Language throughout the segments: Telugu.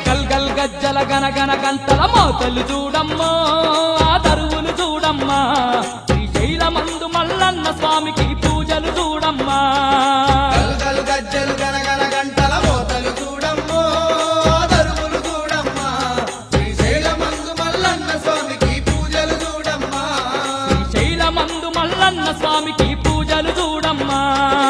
గల్ గల్ గజ్జల గనగన గంటల మోతలు చూడమ్మో ఆ దరువులు చూడమ్మా శ్రీశైలమందు మల్లన్న స్వామికి పూజలు చూడమ్మా గల్గలు గజ్జలు గనగన గంటల మోతలు చూడమ్మో దరువులు చూడమ్మా శ్రీశైలమందు మల్లన్న స్వామికి పూజలు చూడమ్మా శ్రీశైలమందు మల్లన్న స్వామికి పూజలు చూడమ్మా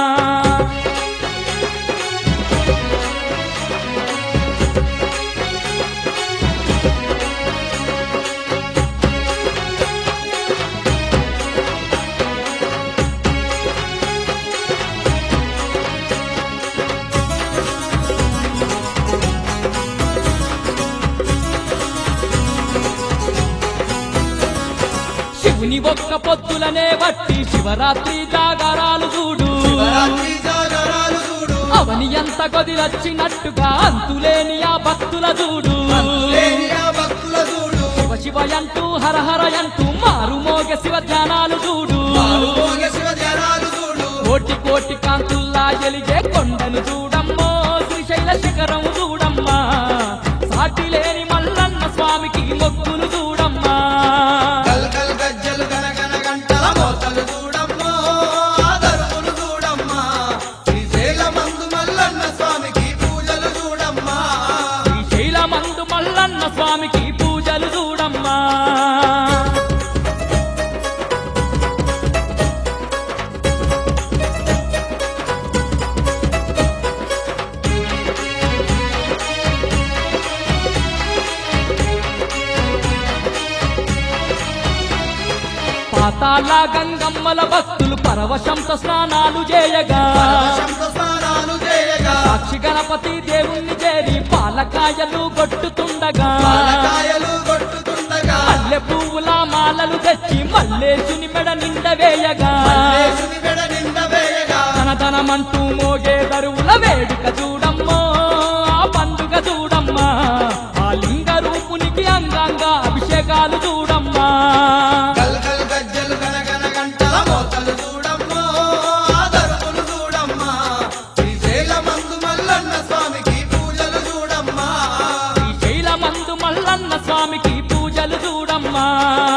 శివుని ఒక్క పొత్తులనే బట్టి శివరాత్రి జాగారాలు చూడు శివరాత్రి జాగరాలు చూడు అవని ఎంత కొదిలొచ్చినట్టుగా అంతులేని ఆ భక్తుల చూడు లేని ఆ భక్తుల చూడు శివ శివ అంటూ హర హర అంటూ మారు మోగ శివ ధ్యానాలు చూడు పాలుమోగ శివ జనాలు చూడు కోటి కోటి కాంతుల్లా ఎలిగే కొండను చూడమ్మో శ్రీశైల శిఖరం చూడమ్మా సాటి లేని మల్లన్న స్వామికి మొక్కులు చూడమ్మా గల్గల్ గజ్జలు గనగన గంటల మోతలు చూడమ్మో దరువులు చూడమ్మా శ్రీశైలమందు మల్లన్న స్వామికి పూజలు చూడమ్మా శ్రీశైలమందు మల్లన్న స్వామికి పూజలు చూడమ్మా పాతాళ గంగమ్మల భక్తులు పరవశంతో స్నానాలు చేయగా పరవశంతో స్నానాలు చేయగా సాక్షి గణపతి దేవుణ్ణి చేరి పాలకాయలు కొట్టుతుండగా పాలకాయలు కొట్టుతుండగా మల్లె పువ్వుల మాలలు తెచ్చి మల్లేశుని మెడ నిండ వేయగా మల్లేశుని మెడ నిండ వేయగా తనతనమంటూ మోగే దరువుల వేడుక చూడమ్మో ఆ పండుగ చూడమ్మా ఆ లింగ రూపునికి అంగంగా అభిషేకాలు చూడమ్మా గల్గల్ గజ్జలు గనగన గంటల మోతలు చూడమ్మో దరువులు చూడమ్మా శ్రీశైలమందు మల్లన్న స్వామికి పూజలు చూడమ్మా శ్రీశైలమందు మల్లన్న స్వామికి పూజలు చూడమ్మా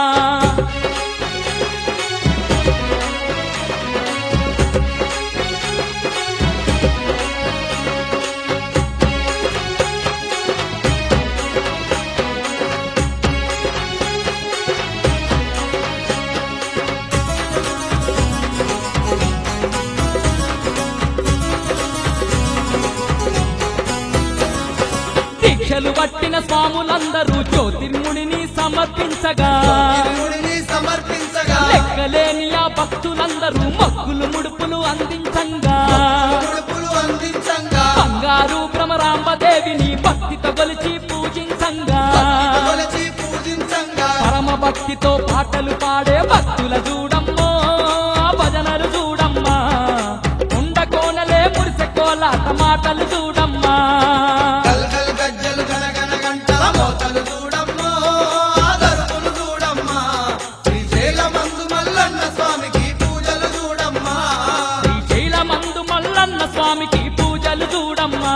దీక్షలు పట్టిన స్వాములందరూ జ్యోతిర్ముడిని సమర్పించగా దేవుడిని సమర్పించగా లెక్కలేని ఆ భక్తులందరూ మొక్కులు ముడుపులు అందించంగా ముడుపులు అందించంగా బంగారు భ్రమరాంబదేవిని భక్తితో కొలిచి పూజించంగా కొలచి పూజించంగా పరమ భక్తితో పాటలు పాడే భక్తుల చూడమ్మో ఆ భజనలు చూడమ్మా ఉండ కోనలే మురిసె కోలాట మాటలు చూడమ్మా గల్గల్ గజ్జలు గనగన గంటల మోతలు చూడమ్మో దరువులు చూడమ్మా శ్రీశైలమందు మల్లన్న స్వామికి పూజలు చూడమ్మా శ్రీశైలమందు మల్లన్న స్వామికి పూజలు చూడమ్మా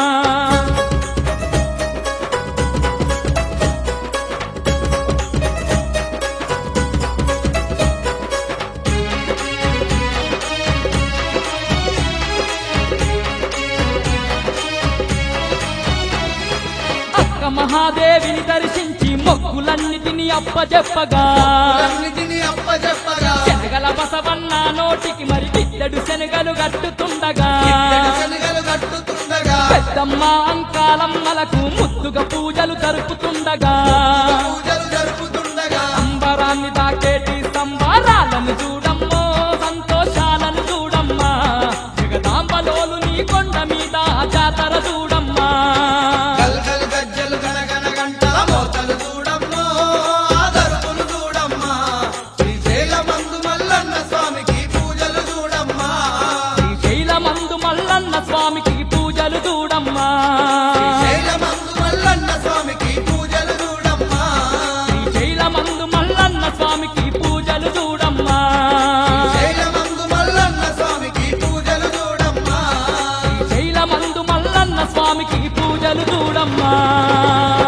అక్క మహాదేవిని దర్శించి మొక్కులన్నిటిని అప్పజెప్పగా అన్నిటిని అప్పచెప్పగా శనగల బసవన్న నోటికి మరి ఇద్దడు శనగలు గట్టుతుండగా ఇత్తడి శనగలు కట్టుతుండగా పెద్దమ్మ అంకాలమ్మలకు ముద్దుగా పూజలు జరుపుతుండగా పూజలు జరుపుతుండగా అంబరాన్ని తాకేటి సంబారాలను చూడమ్మో సంతోషాలను చూడమ్మా జగదాంబలోలు నీ కొండ మీద జాతర చూడమ్మా గల్గల్ గజ్జలు గనగన గంటల మోతలు చూడమ్మో దరువులు చూడమ్మా శ్రీశైలమందు మల్లన్న స్వామికి పూజలు చూడమ్మా శ్రీశైలమందు మల్లన్న స్వామికి పూజలు చూడమ్మా శ్రీశైలమందు మల్లన్న స్వామికి పూజలు చూడమ్మా శ్రీశైలమందు మల్లన్న స్వామికి పూజలు చూడమ్మా శైలమందు మల్లన్న స్వామికి పూజలు చూడమ్మా శ్రీశైలమందు మల్లన్న స్వామికి పూజలు చూడమ్మా